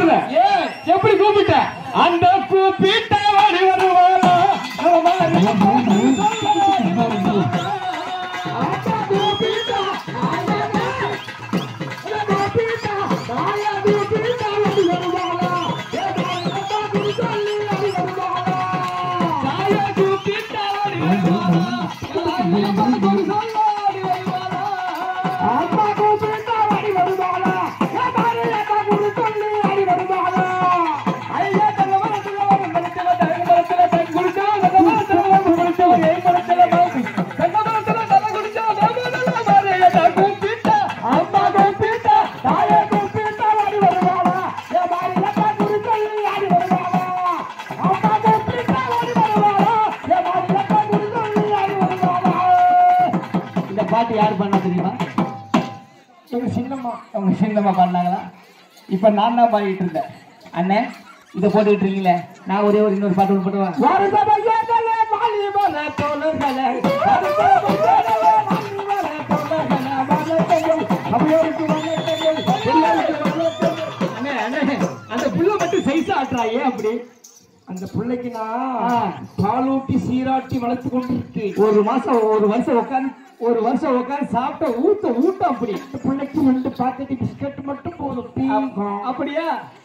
கூப்பிடுறேன் ஏன் எப்படி கூப்பிட்ட அந்த கூப்பிட்ட வழி வருவாளா தாய கூப்பிட்ட வழி வருவாளா ஐயா தங்க மரத்துல ஒரு மரத்துல தங்க மரத்துல தங்க குடிச்சா தங்க மரத்துல ஒரு மரத்துல ஏய் மரத்துல தங்க மரத்துல தங்க குடிச்சா தங்க மரத்துல மாறிய தங்க கூப்பிட்ட அம்மா கூப்பிட்ட தாய கூப்பிட்ட வழி வருவாளா ஏ மாறிய தங்க குடிச்சா ஆடி வருவாளா அம்மா கூப்பிட்ட வழி வருவாளா ஏ மாறிய தங்க குடிச்சா ஆடி வருவாளா இந்த பாட்டு யார் பண்ணா தெரியுமா எங்க சின்னம்மா அவங்க சின்னம்மா பண்ணாங்களா இப்ப நான் தான் பாடிட்டு இருந்தேன் அண்ணே இதை போட்டுக்கிட்டு இருக்கீங்களே நான் ஒரே ஒரு இன்னொரு பாட்டு ஒன்று போட்டுவேன் அண்ணே, அண்ணே, அந்த புள்ள மட்டும் சைஸா ஆட்டுறா ஏன் அப்படி அந்த பிள்ளைக்கு ஆ. நான் பாலூட்டி சீராட்டி வளர்த்து கொண்டிருக்கு ஒரு மாசம் ஒரு வருஷம் உட்காந்து ஒரு வருஷம் உட்காந்து சாப்பிட்ட ஊத்த ஊட்டம் அப்படி இந்த பிள்ளைக்கு ரெண்டு பாக்கெட் பிஸ்கட் மட்டும் போதும் டீ அப்படியா